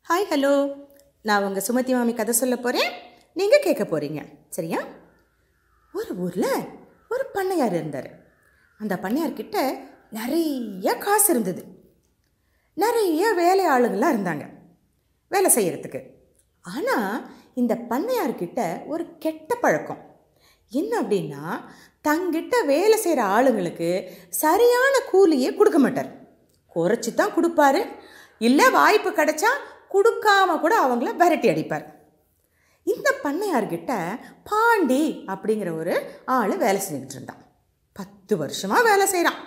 hi hello நான் உங்கள் சுமதி மாமி கதை சொல்ல போகிறேன் நீங்கள் கேட்க போகிறீங்க சரியா ஒரு ஊரில் ஒரு பண்ணையார் இருந்தார் அந்த பண்ணையார்கிட்ட நிறைய காசு இருந்தது நிறைய வேலை ஆளுங்களாம் இருந்தாங்க வேலை செய்கிறதுக்கு ஆனால் இந்த பண்ணையார்கிட்ட ஒரு கெட்ட பழக்கம் என்ன அப்படின்னா தங்கிட்ட வேலை செய்கிற ஆளுங்களுக்கு சரியான கூலியே கொடுக்க மாட்டார் குறைச்சி தான் கொடுப்பாரு இல்லை வாய்ப்பு கிடைச்சா கொடுக்காம கூட அவங்கள விரட்டி அடிப்பார் இந்த பண்ணையார்கிட்ட பாண்டி அப்படிங்கிற ஒரு ஆள் வேலை செஞ்சுக்கிட்டு இருந்தான் பத்து வருஷமாக வேலை செய்கிறான்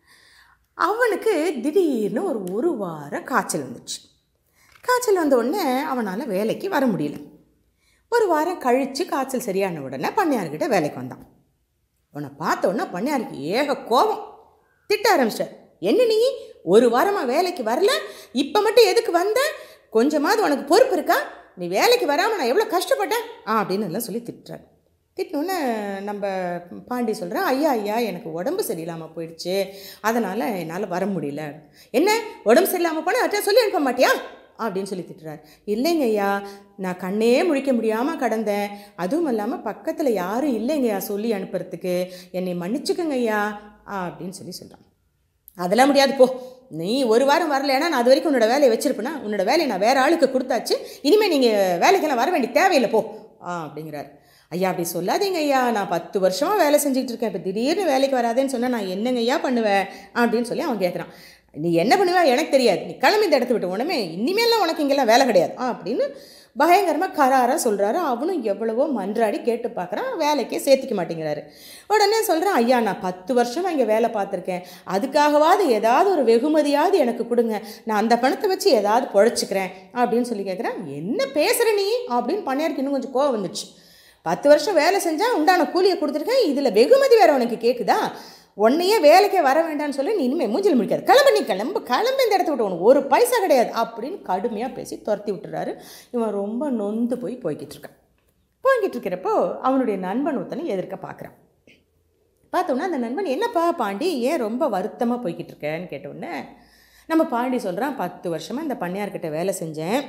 அவனுக்கு திடீர்னு ஒரு ஒரு வாரம் காய்ச்சல் வந்துச்சு காய்ச்சல் வந்த உடனே அவனால் வேலைக்கு வர முடியல ஒரு வாரம் கழித்து காய்ச்சல் சரியான உடனே பண்ணையார்கிட்ட வேலைக்கு வந்தான் உன்னை பார்த்த உடனே பண்ணையாருக்கு ஏக கோபம் திட்ட ஆரம்பிச்சிட்டார் என்ன நீ ஒரு வாரமாக வேலைக்கு வரல இப்போ மட்டும் எதுக்கு வந்த கொஞ்சமாவது உனக்கு பொறுப்பு இருக்கா நீ வேலைக்கு வராமல் நான் எவ்வளோ கஷ்டப்பட்டேன் ஆ அப்படின்னு எல்லாம் சொல்லி திட்டுறாரு திட்டினோன்னே நம்ம பாண்டி சொல்கிறேன் ஐயா ஐயா எனக்கு உடம்பு சரியில்லாமல் போயிடுச்சு அதனால் என்னால் வர முடியல என்ன உடம்பு சரியில்லாமல் போனால் அட்டா சொல்லி அனுப்ப மாட்டியா அப்படின்னு சொல்லி திட்டுறாரு இல்லைங்க ஐயா நான் கண்ணே முழிக்க முடியாமல் கடந்தேன் அதுவும் இல்லாமல் பக்கத்தில் யாரும் இல்லைங்கய்யா சொல்லி அனுப்புறதுக்கு என்னை மன்னிச்சுக்கங்க ஐயா அப்படின்னு சொல்லி சொல்கிறான் அதெல்லாம் முடியாது போ நீ ஒரு வாரம் வரலைன்னா நான் அது வரைக்கும் உன்னோட வேலையை வச்சிருப்பேனா உன்னோட வேலையை நான் வேறு ஆளுக்கு கொடுத்தாச்சு இனிமேல் நீங்கள் வேலைக்கெல்லாம் வர வேண்டிய தேவையில்லை போ ஆ அப்படிங்கிறாரு ஐயா அப்படி சொல்லாதீங்க ஐயா நான் பத்து வருஷமாக வேலை செஞ்சுட்டு இருக்கேன் இப்போ திடீர்னு வேலைக்கு வராதேன்னு சொன்னால் நான் என்னங்க ஐயா பண்ணுவேன் அப்படின்னு சொல்லி அவன் கேட்குறான் நீ என்ன பண்ணுவ எனக்கு தெரியாது நீ கிளம்பி இந்த இடத்த விட்டு உடனே இனிமேலாம் உனக்கு இங்கெல்லாம் வேலை கிடையாது ஆ அப்படின்னு பயங்கரமாக கராராக சொல்கிறாரு அவனும் எவ்வளவோ மன்றாடி கேட்டு பார்க்குறான் வேலைக்கே சேர்த்திக்க மாட்டேங்கிறாரு உடனே சொல்கிறான் ஐயா நான் பத்து வருஷமாக இங்கே வேலை பார்த்துருக்கேன் அதுக்காகவாது ஏதாவது ஒரு வெகுமதியாவது எனக்கு கொடுங்க நான் அந்த பணத்தை வச்சு ஏதாவது பொழைச்சிக்கிறேன் அப்படின்னு சொல்லி கேட்குறேன் என்ன பேசுகிற நீ அப்படின்னு பண்ணையாருக்கு இன்னும் கொஞ்சம் கோவம் வந்துச்சு பத்து வருஷம் வேலை செஞ்சால் உண்டான கூலியை கொடுத்துருக்கேன் இதில் வெகுமதி வேறு உனக்கு கேட்குதா உன்னையே வேலைக்கே வர வேண்டாம்னு சொல்லி நீ இனிமேல் மூஞ்சில் முடிக்காது கிளம்பு நீ கிளம்பு கிளம்பு இந்த இடத்த விட்டு உனக்கு ஒரு பைசா கிடையாது அப்படின்னு கடுமையாக பேசி துரத்தி விட்டுறாரு இவன் ரொம்ப நொந்து போய் போய்கிட்டு இருக்கான் போய்கிட்டு இருக்கிறப்போ அவனுடைய நண்பன் ஒருத்தனை எதிர்க்க பார்க்குறான் பார்த்தோன்னா அந்த நண்பன் என்னப்பா பாண்டி ஏன் ரொம்ப வருத்தமாக போய்கிட்டு இருக்கேன்னு கேட்டோடனே நம்ம பாண்டி சொல்கிறான் பத்து வருஷமாக இந்த பண்ணையார்கிட்ட வேலை செஞ்சேன்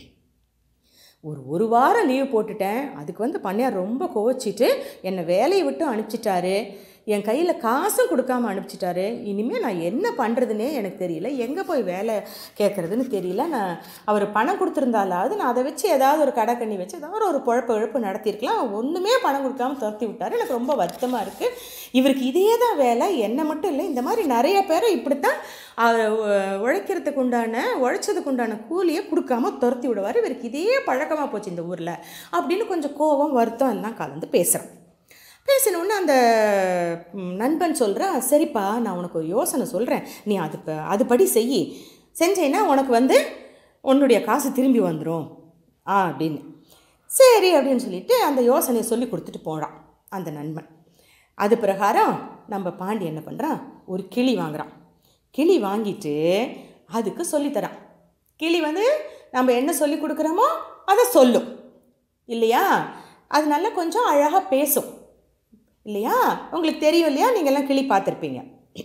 ஒரு ஒரு வாரம் லீவ் போட்டுட்டேன் அதுக்கு வந்து பண்ணையார் ரொம்ப கோச்சிட்டு என்னை வேலையை விட்டு அனுப்பிச்சிட்டாரு என் கையில் காசும் கொடுக்காம அனுப்பிச்சிட்டாரு இனிமேல் நான் என்ன பண்ணுறதுனே எனக்கு தெரியல எங்கே போய் வேலை கேட்குறதுன்னு தெரியல நான் அவர் பணம் கொடுத்துருந்தாலாவது நான் அதை வச்சு ஏதாவது ஒரு கடை கண்ணி வச்சு ஏதாவது ஒரு பொழப்பு இழப்பு நடத்தியிருக்கலாம் ஒன்றுமே பணம் கொடுக்காம துரத்தி விட்டார் எனக்கு ரொம்ப வருத்தமாக இருக்குது இவருக்கு இதே தான் வேலை என்னை மட்டும் இல்லை இந்த மாதிரி நிறைய பேரை இப்படித்தான் உழைக்கிறதுக்கு உண்டான உழைச்சதுக்கு உண்டான கூலியை கொடுக்காம துரத்தி விடுவார் இவருக்கு இதே பழக்கமாக போச்சு இந்த ஊரில் அப்படின்னு கொஞ்சம் கோபம் வருத்தம் எல்லாம் கலந்து பேசுகிறேன் பேசினோன்னு அந்த நண்பன் சொல்கிறான் சரிப்பா நான் உனக்கு ஒரு யோசனை சொல்கிறேன் நீ அது அதுபடி செய் செஞ்சேன்னா உனக்கு வந்து உன்னுடைய காசு திரும்பி வந்துடும் ஆ அப்படின்னு சரி அப்படின்னு சொல்லிட்டு அந்த யோசனையை சொல்லி கொடுத்துட்டு போகிறான் அந்த நண்பன் அது பிரகாரம் நம்ம பாண்டி என்ன பண்ணுறான் ஒரு கிளி வாங்குகிறான் கிளி வாங்கிட்டு அதுக்கு சொல்லித்தரான் கிளி வந்து நம்ம என்ன சொல்லி கொடுக்குறோமோ அதை சொல்லும் இல்லையா அது நல்லா கொஞ்சம் அழகாக பேசும் இல்லையா உங்களுக்கு தெரியும் இல்லையா நீங்கள்லாம் கிளி பார்த்துருப்பீங்க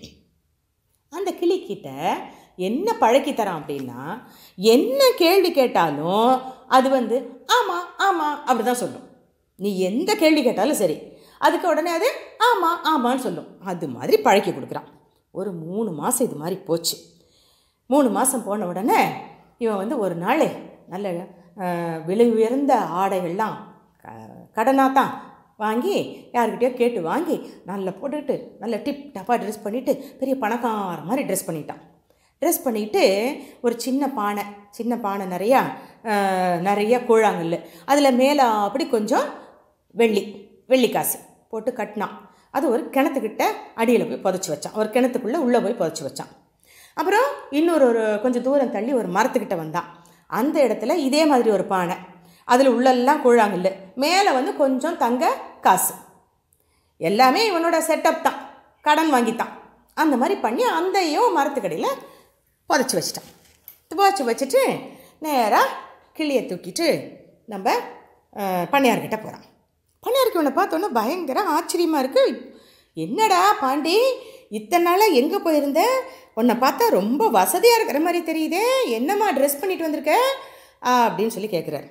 அந்த கிளிக்கிட்ட என்ன பழக்கி தரான் அப்படின்னா என்ன கேள்வி கேட்டாலும் அது வந்து ஆமாம் ஆமாம் அப்படி தான் சொல்லும் நீ எந்த கேள்வி கேட்டாலும் சரி அதுக்கு உடனே அது ஆமாம் ஆமான்னு சொல்லும் அது மாதிரி பழக்கி கொடுக்குறான் ஒரு மூணு மாதம் இது மாதிரி போச்சு மூணு மாதம் போன உடனே இவன் வந்து ஒரு நாள் நல்ல விலை உயர்ந்த ஆடைகள்லாம் கடனாக தான் வாங்கி யார்கிட்டயோ கேட்டு வாங்கி நல்லா போட்டுக்கிட்டு நல்ல டிப் டப்பாக ட்ரெஸ் பண்ணிவிட்டு பெரிய பணக்கார மாதிரி ட்ரெஸ் பண்ணிட்டான் ட்ரெஸ் பண்ணிவிட்டு ஒரு சின்ன பானை சின்ன பானை நிறையா நிறைய கூழாங்கல் அதில் மேலே அப்படி கொஞ்சம் வெள்ளி வெள்ளி காசு போட்டு கட்டினான் அது ஒரு கிணத்துக்கிட்ட அடியில் போய் புதைச்சி வச்சான் ஒரு கிணத்துக்குள்ளே உள்ளே போய் புதைச்சி வச்சான் அப்புறம் இன்னொரு ஒரு கொஞ்சம் தூரம் தள்ளி ஒரு மரத்துக்கிட்ட வந்தான் அந்த இடத்துல இதே மாதிரி ஒரு பானை அதில் உள்ளெல்லாம் கூழாங்கல் மேலே வந்து கொஞ்சம் தங்க காசு எல்லாமே இவனோட செட்டப் தான் கடன் வாங்கித்தான் அந்த மாதிரி பண்ணி அந்தையும் மரத்துக்கடியில் புதைச்சி வச்சிட்டான் புதைச்சி வச்சுட்டு நேராக கிளியை தூக்கிட்டு நம்ம பண்ணையார்கிட்ட போகிறான் பண்ணையாருக்கு இவனை பார்த்தோன்னே பயங்கர ஆச்சரியமாக இருக்குது என்னடா பாண்டி இத்தனை நாளாக எங்கே போயிருந்த உன்னை பார்த்தா ரொம்ப வசதியாக இருக்கிற மாதிரி தெரியுதே என்னம்மா ட்ரெஸ் பண்ணிட்டு வந்திருக்க அப்படின்னு சொல்லி கேட்குறாரு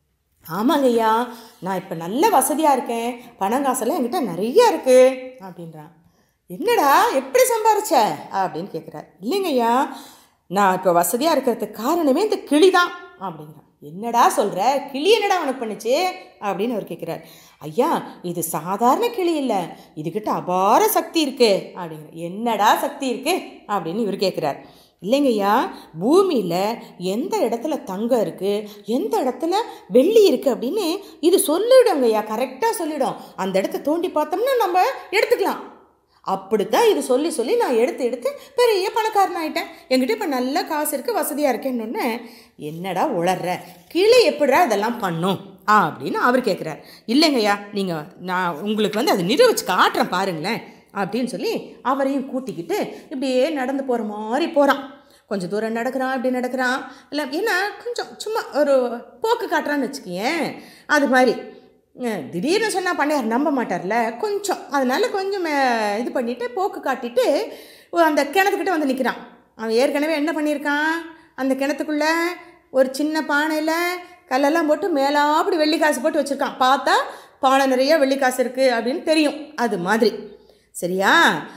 ஆமாங்க ஐயா நான் இப்போ நல்ல வசதியாக இருக்கேன் பணம் காசெல்லாம் என்கிட்ட நிறைய இருக்குது அப்படின்றான் என்னடா எப்படி சம்பாரிச்ச அப்படின்னு கேட்குறாரு இல்லைங்க ஐயா நான் இப்போ வசதியாக இருக்கிறதுக்கு காரணமே இந்த கிளி தான் அப்படிங்கிறான் என்னடா சொல்கிற கிளி என்னடா உனக்கு பண்ணுச்சு அப்படின்னு அவர் கேட்குறாரு ஐயா இது சாதாரண கிளி இல்லை இதுக்கிட்ட அபார சக்தி இருக்கு அப்படிங்கிற என்னடா சக்தி இருக்கு அப்படின்னு இவர் கேட்குறாரு இல்லைங்கய்யா பூமியில் எந்த இடத்துல தங்கம் இருக்குது எந்த இடத்துல வெள்ளி இருக்குது அப்படின்னு இது சொல்லிடுங்கய்யா கரெக்டாக சொல்லிடும் அந்த இடத்த தோண்டி பார்த்தோம்னா நம்ம எடுத்துக்கலாம் அப்படித்தான் இது சொல்லி சொல்லி நான் எடுத்து எடுத்து பெரிய பணக்காரன் ஆயிட்டேன் என்கிட்ட இப்போ நல்ல காசு இருக்குது வசதியாக இருக்கேன்னு என்னடா உளர்ற கிளி எப்படிடா இதெல்லாம் பண்ணும் ஆ அப்படின்னு அவர் கேட்குறார் இல்லைங்கய்யா நீங்கள் நான் உங்களுக்கு வந்து அதை நிரூபிச்சு காட்டுறேன் பாருங்களேன் அப்படின்னு சொல்லி அவரையும் கூட்டிக்கிட்டு இப்படியே நடந்து போகிற மாதிரி போகிறான் கொஞ்சம் தூரம் நடக்கிறான் இப்படி நடக்கிறான் இல்லை ஏன்னா கொஞ்சம் சும்மா ஒரு போக்கு காட்டுறான்னு வச்சுக்கேன் அது மாதிரி அஹ் திடீர்னு சொன்னால் பண்ணையார் நம்ப மாட்டார்ல கொஞ்சம் அதனால கொஞ்சம் மே- இது பண்ணிவிட்டு போக்கு காட்டிட்டு அந்த கிணத்துக்கிட்ட வந்து நிற்கிறான் அவன் ஏற்கனவே என்ன பண்ணியிருக்கான் அந்த கிணத்துக்குள்ளே ஒரு சின்ன பானையில் கல்லெல்லாம் போட்டு மேலாப்படி வெள்ளி காசு போட்டு வச்சுருக்கான் பார்த்தா பானை நிறைய வெள்ளி காசு இருக்குது அப்படின்னு தெரியும் அது மாதிரி சரியா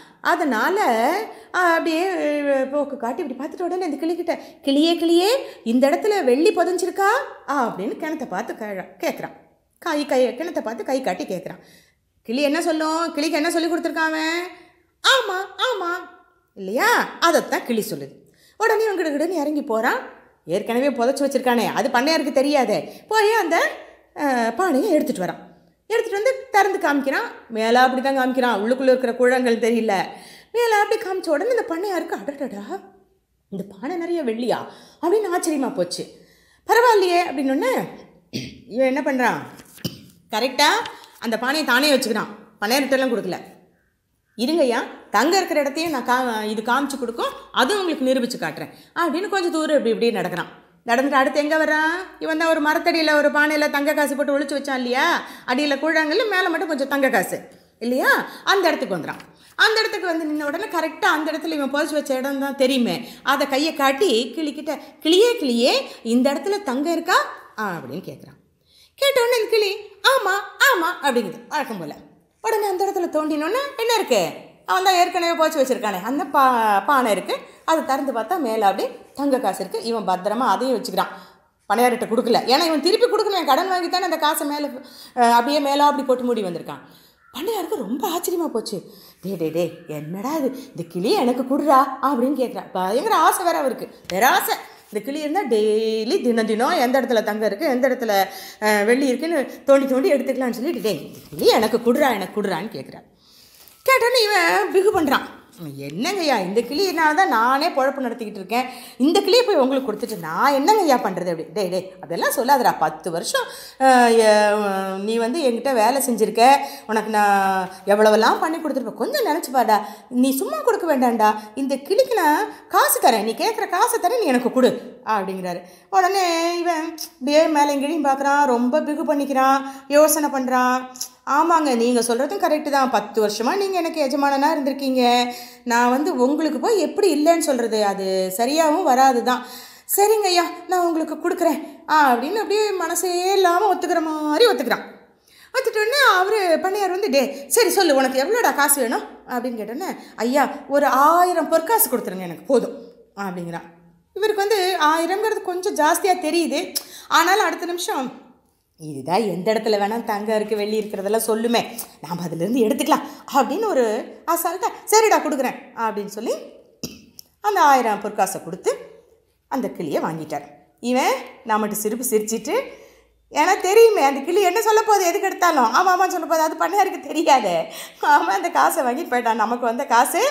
அதனால் அப்படியே அஹ், போக்கு காட்டி இப்படி பார்த்துட்டு உடனே இந்த கிளிக்கிட்ட கிளியே கிளியே இந்த இடத்துல வெள்ளி புதஞ்சிருக்கா ஆ அப்படின்னு கிணத்தை பார்த்து கே கேட்குறான் கை கை கிணத்தை பார்த்து கை காட்டி கேட்குறான் கிளி என்ன சொல்லும் கிளிக்கு என்ன சொல்லி கொடுத்துருக்கான் அவன் ஆமாம் ஆமாம் இல்லையா அதைத்தான் கிளி சொல்லுது உடனே இவன் கிடுகிடுன்னு இறங்கி போகிறான் ஏற்கனவே புதைச்சி வச்சிருக்கானே அது பண்ணையாருக்கு தெரியாதே போய் அந்த அஹ், பானையை எடுத்துகிட்டு வரான் எடுத்துகிட்டு வந்து திறந்து காமிக்கிறான் மேலே அப்படி தான் காமிக்கிறான் உள்ளுக்குள்ளே இருக்கிற குழங்கள் தெரியல மேலே அப்படி காமிச்ச உடனே இந்த பண்ணையாருக்கு அடடடா இந்த பானை நிறைய வெள்ளியா அப்படின்னு ஆச்சரியமாக போச்சு பரவாயில்லையே அப்படின்னு இவன் என்ன பண்ணுறான் கரெக்டாக அந்த பானையை தானே வச்சுக்கிறான் பண்ணையார்கிட்டலாம் கொடுக்கல இருங்கய்யா தங்க இருக்கிற இடத்தையும் நான் கா இது காமிச்சு கொடுக்கும் அதுவும் உங்களுக்கு நிரூபித்து காட்டுறேன் அப்படின்னு கொஞ்சம் தூரம் இப்படி இப்படி நடக்கிறான் நடந்துட்டு அடுத்து எங்கே வரான் இவன் தான் ஒரு மரத்தடியில் ஒரு பானையில் தங்க காசு போட்டு ஒளிச்சு வச்சான் இல்லையா அடியில் கூழாங்கல்ல மேலே மட்டும் கொஞ்சம் தங்க காசு இல்லையா அந்த இடத்துக்கு வந்துடான் அந்த இடத்துக்கு வந்து நின்ன உடனே கரெக்டாக அந்த இடத்துல இவன் புதைச்சி வச்ச இடம் தான் தெரியுமே அதை கையை காட்டி கிளிக்கிட்ட கிளியே கிளியே இந்த இடத்துல தங்கம் இருக்கா ஆ அப்படின்னு கேட்குறான் கேட்ட உடனே இந்த கிளி ஆமாம் ஆமாம் அப்படிங்குது வழக்கம் போல் உடனே அந்த இடத்துல தோண்டினோன்னே என்ன இருக்கு அவன் தான் ஏற்கனவே போச்சு வச்சிருக்கானே அந்த பா பானை இருக்குது அதை திறந்து பார்த்தா மேலே அப்படி தங்க காசு இருக்குது இவன் பத்திரமா அதையும் வச்சுக்கிறான் பணையார்கிட்ட கொடுக்கல ஏன்னா இவன் திருப்பி கொடுக்கணும் என் கடன் வாங்கி தானே அந்த காசை மேலே அஹ், அப்படியே மேலே அப்படி போட்டு மூடி வந்திருக்கான் பண்ணையாருக்கு ரொம்ப ஆச்சரியமாக போச்சு டே டே டே என்னடா இது இந்த கிளி எனக்கு கொடுறா அப்படின்னு கேட்குறான் பயங்கர ஆசை வேற அவருக்கு வேற ஆசை இந்த கிளி இருந்தால் டெய்லி தினம் தினம் எந்த இடத்துல தங்கம் இருக்குது எந்த இடத்துல அஹ், வெள்ளி இருக்குன்னு தோண்டி தோண்டி எடுத்துக்கலாம்னு சொல்லிட்டு டேய் இந்த கிளி எனக்கு கொடுறா எனக்கு கொடுறான்னு கேட்குறான் கேட்டோன்னே இவன் பிகு பண்ணுறான் என்னங்கய்யா இந்த கிளியினால தான் நானே பொழப்பு நடத்திக்கிட்டு இருக்கேன் இந்த கிளியை போய் உங்களுக்கு கொடுத்துட்டு நான் என்னங்கய்யா பண்ணுறது அப்படி டேய் டேய் அதெல்லாம் சொல்லாதடா பத்து வருஷம் அஹ், எ- நீ வந்து என்கிட்ட வேலை செஞ்சுருக்க உனக்கு நான் எவ்வளவெல்லாம் பண்ணி கொடுத்துருப்பேன் கொஞ்சம் நினச்சி பாடா நீ சும்மா கொடுக்க வேண்டாம்டா இந்த கிளிக்கு நான் காசு தரேன் நீ கேட்குற காசை தரேன் நீ எனக்கு கொடு அப்படிங்கிறாரு உடனே இவன் இப்படியே மேலே எங்கேயும் பார்க்குறான் ரொம்ப பிகு பண்ணிக்கிறான் யோசனை பண்ணுறான் ஆமாங்க நீங்கள் சொல்கிறதும் கரெக்டு தான் பத்து வருஷமாக நீங்கள் எனக்கு எஜமானனாக இருந்திருக்கீங்க நான் வந்து உங்களுக்கு போய் எப்படி இல்லைன்னு சொல்கிறது அது சரியாகவும் வராது தான் சரிங்க ஐயா நான் உங்களுக்கு கொடுக்குறேன் ஆ அப்படின்னு அப்படியே மனசே இல்லாமல் ஒத்துக்கிற மாதிரி ஒத்துக்கிறான் ஒத்துட்டோடனே அவர் பண்ணையார் வந்து டே சரி சொல்லு உனக்கு எவ்வளோடா காசு வேணும் அப்படின்னு கேட்டோன்னே ஐயா ஒரு ஆயிரம் பொற்காசு கொடுத்துருங்க எனக்கு போதும் அப்படிங்கிறான் இவருக்கு வந்து ஆயிரங்கிறது கொஞ்சம் ஜாஸ்தியாக தெரியுது ஆனாலும் அடுத்த நிமிஷம் இதுதான் எந்த இடத்துல வேணால் தங்கம் இருக்குது வெள்ளி இருக்கிறதெல்லாம் சொல்லுமே நாம் அதிலேருந்து எடுத்துக்கலாம் அப்படின்னு ஒரு அசால்ட்டா சரிடா கொடுக்குறேன் அப்படின்னு சொல்லி அந்த ஆயிரம் பொற்காசை கொடுத்து அந்த கிளியை வாங்கிட்டார் இவன் நம்மகிட்ட சிரிப்பு சிரிச்சிட்டு ஏன்னா தெரியுமே அந்த கிளி என்ன சொல்ல போகுது எதுக்கு எடுத்தாலும் ஆமாம் ஆமாம் சொல்ல போகுது அது பண்ணாருக்கு தெரியாதே அவன் அந்த காசை வாங்கிட்டு போயிட்டான் நமக்கு வந்த காசு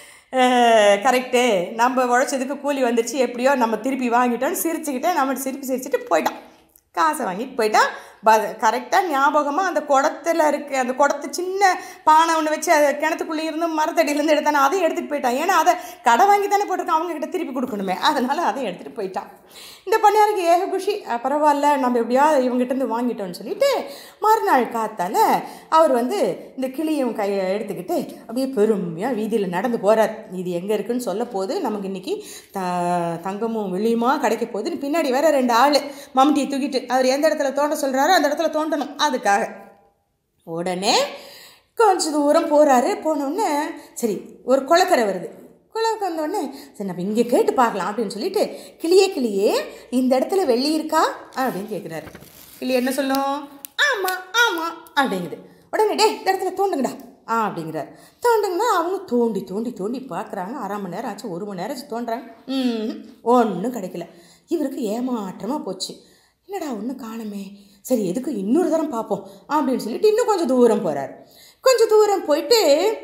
கரெக்டு நம்ம உழைச்சதுக்கு கூலி வந்துருச்சு எப்படியோ நம்ம திருப்பி வாங்கிட்டோம்னு சிரிச்சுக்கிட்டே நம்ம சிரிப்பு சிரிச்சுட்டு போயிட்டான் காசை வாங்கிட்டு போயிட்டான் கரெக்டாக ஞாபகமாக அந்த குடத்துல இருக்கு அந்த குடத்து சின்ன பானை ஒன்று வச்சு அது கிணத்துக்குள்ளே இருந்து மரத்தடியிலேருந்து எடுத்தானே அதையும் எடுத்துகிட்டு போயிட்டான் ஏன்னா அதை கடை வாங்கி தானே போட்டிருக்கான் அவங்க கிட்ட திருப்பி கொடுக்கணுமே அதனால் அதை எடுத்துகிட்டு போயிட்டான் இந்த பண்ணையாருக்கு ஏக குஷி அஹ் பரவாயில்ல நம்ம எப்படியாவது இவங்ககிட்டருந்து வாங்கிட்டோம்னு சொல்லிட்டு மறுநாள் காத்தால அவர் வந்து இந்த கிளியும் கையை எடுத்துக்கிட்டு அப்படியே பெருமையாக வீதியில் நடந்து போகிறார் இது எங்கே இருக்குன்னு சொல்ல போது நமக்கு இன்றைக்கி த தங்கமும் வெள்ளியுமா கிடைக்க போகுதுன்னு பின்னாடி வேற ரெண்டு ஆள் மம்டியை தூக்கிட்டு அவர் எந்த இடத்துல தோண்ட சொல்கிறாரோ அந்த இடத்துல தோண்டணும் அதுக்காக உடனே கொஞ்சம் தூரம் போகிறாரு போனோடனே சரி ஒரு குளக்கரை வருது குளக்கு வந்தோடனே சரி நம்ம இங்கே கேட்டு பார்க்கலாம் அப்படின்னு சொல்லிட்டு கிளியே கிளியே இந்த இடத்துல வெள்ளி இருக்கா அப்படின்னு கேட்குறாரு கிளி என்ன சொல்லும் ஆமாம் ஆமாம் அப்படிங்குது உடனே டே இந்த இடத்துல தோண்டுங்கடா ஆ அப்படிங்கிறார் தோண்டுங்கன்னா அவங்க தோண்டி தோண்டி தோண்டி பார்க்குறாங்க அரை மணி நேரம் ஆச்சு ஒரு மணி நேரம் ஆச்சு தோண்டுறாங்க ம் ஒன்றும் கிடைக்கல இவருக்கு ஏமாற்றமாக போச்சு என்னடா ஒன்றும் காணுமே சரி எதுக்கு இன்னொரு தரம் பார்ப்போம் அப்படின்னு சொல்லிட்டு இன்னும் கொஞ்சம் தூரம் போகிறார் கொஞ்சம் தூரம் போயிட்டு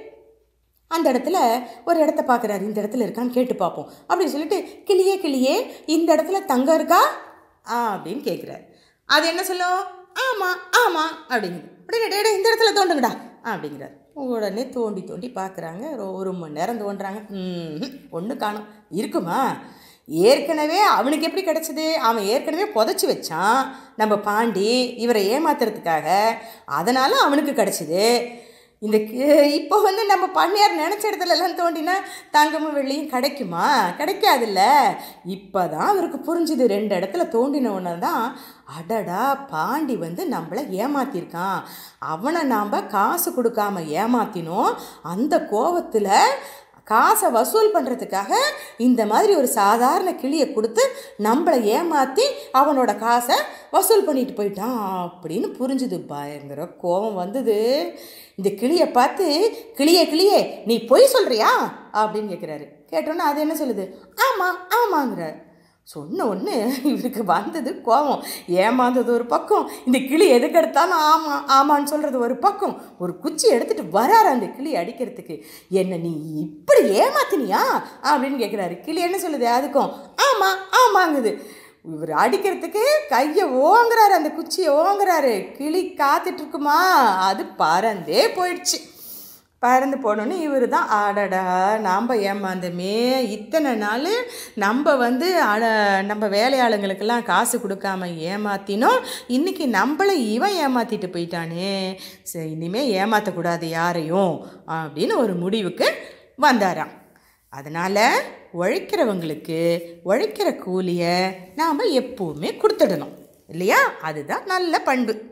அந்த இடத்துல ஒரு இடத்த பார்க்குறாரு இந்த இடத்துல இருக்கான்னு கேட்டு பார்ப்போம் அப்படின்னு சொல்லிட்டு கிளியே கிளியே இந்த இடத்துல தங்கம் இருக்கா ஆ அப்படின்னு கேட்குறாரு அது என்ன சொல்லும் ஆமாம் ஆமாம் அப்படிங்குது உடனே டே டே, இந்த இடத்துல தோண்டுங்கடா அப்படிங்கிறார் உடனே தோண்டி தோண்டி பார்க்குறாங்க ஒரு மணி நேரம் தோண்டுறாங்க ம் ஒன்று காணும் இருக்குமா ஏற்கனவே அவனுக்கு எப்படி கிடச்சிது அவன் ஏற்கனவே புதைச்சி வச்சான் நம்ம பாண்டி இவரை ஏமாத்துறதுக்காக அதனால் அவனுக்கு கிடச்சிது இந்த கி- இப்போ வந்து நம்ம பண்ணையார் நினச்ச இடத்துலலாம் தோண்டினா தங்கமும் வெள்ளியும் கிடைக்குமா கிடைக்காதுல்ல இப்போ தான் அவருக்கு புரிஞ்சுது ரெண்டு இடத்துல தோண்டின உடனே தான் அடடா பாண்டி வந்து நம்மளை ஏமாத்திருக்கான் அவனை நாம் காசு கொடுக்காம ஏமாத்தினோம் அந்த கோவத்தில் காசை வசூல் பண்ணுறதுக்காக இந்த மாதிரி ஒரு சாதாரண கிளியை கொடுத்து நம்மளை ஏமாற்றி அவனோட காசை வசூல் பண்ணிட்டு போயிட்டான் அப்படின்னு புரிஞ்சுது பயங்கர கோபம் வந்தது இந்த கிளியை பார்த்து கிளியே கிளியே நீ பொய் சொல்கிறியா அப்படின்னு கேட்குறாரு கேட்டோன்னே அது என்ன சொல்லுது ஆமாம் ஆமாங்கிறார் சொன்ன உடனே இவருக்கு வந்தது கோபம் ஏமாந்தது ஒரு பக்கம் இந்த கிளி எதுக்கு எடுத்தாலும் ஆமாம் ஆமான்னு சொல்கிறது ஒரு பக்கம் ஒரு குச்சி எடுத்துட்டு வராரு அந்த கிளி அடிக்கிறதுக்கு என்ன நீ இப்படி ஏமாத்தினியா அப்படின்னு கேட்குறாரு கிளி என்ன சொல்லுது அதுக்கும் ஆமாம் ஆமாங்குது இவர் அடிக்கிறதுக்கு கையை ஓங்குறாரு அந்த குச்சியை ஓங்குறாரு கிளி காத்துட்டு இருக்குமா அது பறந்தே போயிடுச்சு பறந்து போனோன்னே இவர் தான் அடடா நாம் ஏமாந்தமே இத்தனை நாள் நம்ம வந்து அட நம்ம வேலையாளுங்களுக்கெல்லாம் காசு கொடுக்காம ஏமாத்தினோம் இன்றைக்கி நம்மளை இவன் ஏமாற்றிட்டு போயிட்டானே சரி இனிமேல் ஏமாற்றக்கூடாது யாரையும் அப்படின்னு ஒரு முடிவுக்கு வந்தாராம் அதனால் உழைக்கிறவங்களுக்கு உழைக்கிற கூலியை நாம் எப்போவுமே கொடுத்துடணும் இல்லையா அதுதான் நல்ல பண்பு